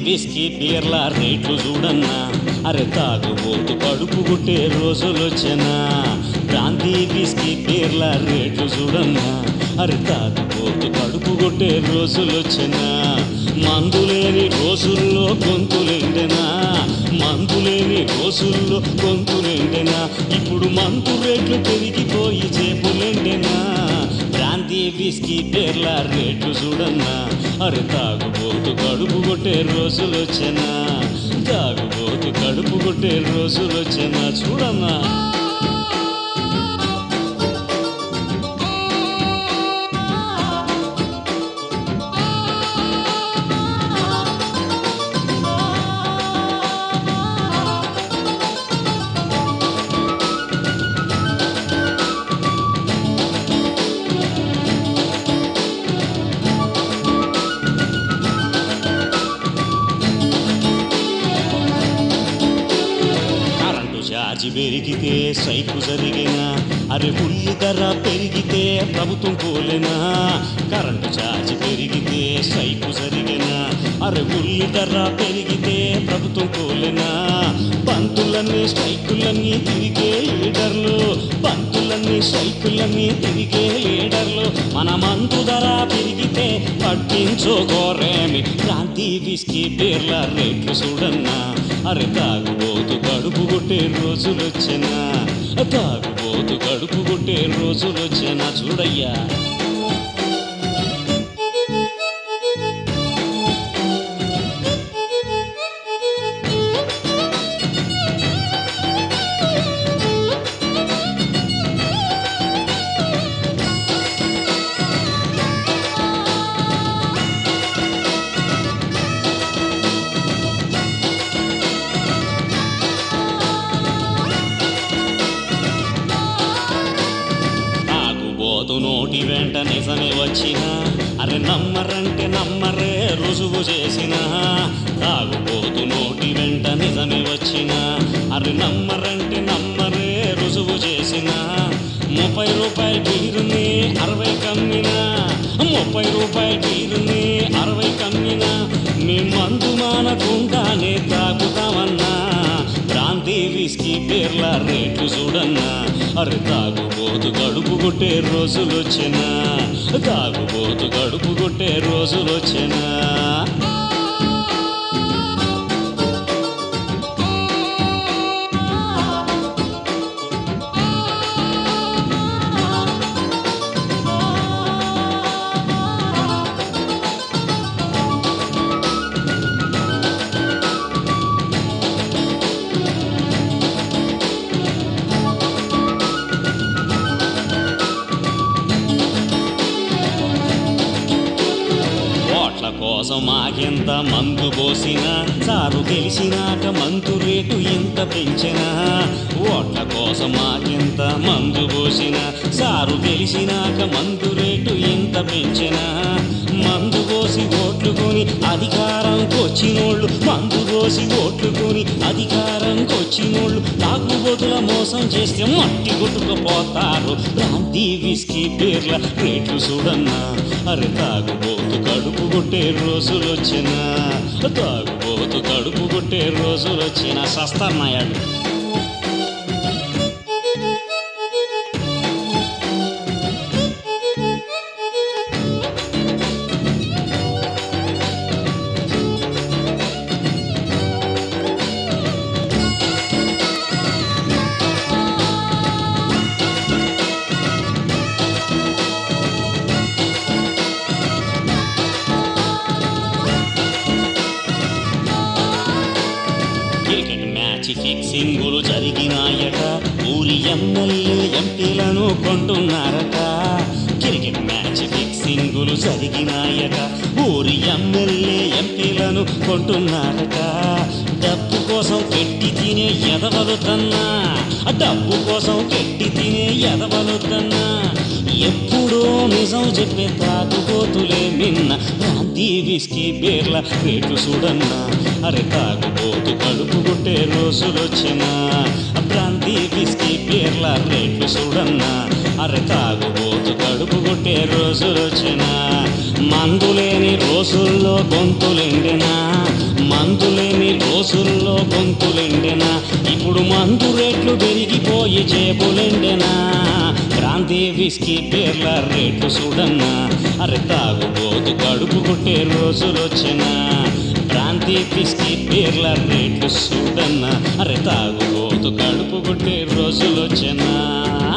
whisky Beerla రేట్లు చూడన్నా అరే తాగుబోతు కడుపు కొట్టే రోజులొచ్చనా బ్రాంతి విస్కీ బీర్ల రేట్లు చూడన్నా అరే తాగుబోతు కడుపు కొట్టే రోజులొచ్చనా మందులేని రోజుల్లో గొంతులెండెనా మందులేని రోజుల్లో గొంతులెండెనా ఇప్పుడు మందు రేట్లు పెరిగిపోయి చేపులెండెనా బ్రాంతి విస్కీ పేర్ల రేట్లు చూడన్నా అరే తాగుబోతు కడుపు కొట్టే రోజులొచ్చనా తాగుబోతు కడుపు కొట్టే రోజులొచ్చనా చూడన్నా కరెంటు ఛార్జీ పెరిగితే సైకు జరిగినా అరే ఉల్లి ధర పెరిగితే ప్రభుత్వం కోలేనా కరెంటు ఛార్జీ పెరిగితే సైకు జరిగినా అరే ఉల్లి ధర పెరిగితే ప్రభుత్వం కోలేనా బంతులన్నీ స్ట్రైకులన్నీ తిరిగే లీడర్లు బంతులన్నీ స్ట్రైకులన్నీ తిరిగే లీడర్లు మన మందు ధర పెరిగితే పట్టించుకోరేమి క్రాంతి విస్కీ బీర్ల రేట్లు చూడన్నా అరే తాగుబోతు కడుపు కొట్టే రోజులొచ్చనా తాగుబోతు కడుపు కొట్టే రోజులొచ్చనా చూడయ్యా తాగుబోతు నోటి వెంట నిజమే వచ్చినా అరే నమ్మరంటే నమ్మరే రుజువు చేసిన తాగుబోతు నోటి వెంట నిజమే వచ్చినా అరే నమ్మరంటే నమ్మరే రుజువు చేసిన ముప్పై రూపాయల బీరుని అరవై కమ్మినా ముప్పై రూపాయల బీరుని అరవై కమ్మినా మీ మందు మానకుండానే తాగుతామన్నా క్రాంతి విస్కీ పేర్ల రేట్లు చూడన్నా అరే తాగుబోతు గడుపు కొట్టే రోజులొచ్చినా తాగుబోతు గడుపు కొట్టే రోజులొచ్చినా ఓట్ల కోసం ఆకెంత మందు పోసినా సారు గెలిచినాక మందు రేటు ఎంత పెంచినా ఓట్ల కోసం ఆకెంత మందు పోసినా సారు గెలిచినాక మందు రేటు ఎంత పెంచినా మందు పోసి ఓట్లు కొని అధికారంకి వచ్చినోళ్ళు మందు పోసి ఓట్లు కొని అధికారంకి వచ్చినోళ్ళు తాగుబోతుల మోసం చేస్తే మట్టి కొట్టుకుపోతారు ప్రాంతి విస్కీ పేర్ల రేట్లు చూడన్నా అరే తాగుబోతు కడుపు కొట్టే రోజులొచ్చినా తాగుబోతు కడుపు కొట్టే రోజులొచ్చినా సస్తన్నాయాడు క్రికెట్ మ్యాచ్ ఫిక్సింగులు జరిగినాయట ఊరి ఎమ్మెల్యే ఎంపీలను కొంటున్నారట క్రికెట్ మ్యాచ్ ఫిక్సింగులు జరిగినాయట ఊరి ఎమ్మెల్యే ఎంపీలను కొంటున్నారట డబ్బు కోసం పెట్టి తినే ఎదవలుతన్నా డబ్బు కోసం పెట్టి తినే ఎదవలుతన్నా ఎప్పుడో నిజం చెప్పే తాగుబోతులే నిన్న ప్రాంతి విస్కీ బీర్ల రేటు చూడన్నా అరే తాగుబోతు కడుపు కొట్టే రోజులొచ్చినా ప్రాంతి విస్కీ బీర్ల రేట్లు చూడన్నా అరే తాగుబోతు కడుపు కొట్టే రోజులొచ్చినా మందులేని రోజుల్లో గొంతులెండినా మందులేని రోజుల్లో గొంతులెండెనా ఇప్పుడు మందు రేట్లు పెరిగిపోయి జేబులెండెనా క్రాంతి విస్కీ పేర్ల రేట్లు చూడన్నా అరే తాగుబోతు కడుపు కొట్టే రోజులొచ్చినా క్రాంతి విస్కీ పేర్ల రేట్లు చూడన్నా అరే తాగుబోతు కడుపు కొట్టే రోజులొచ్చినా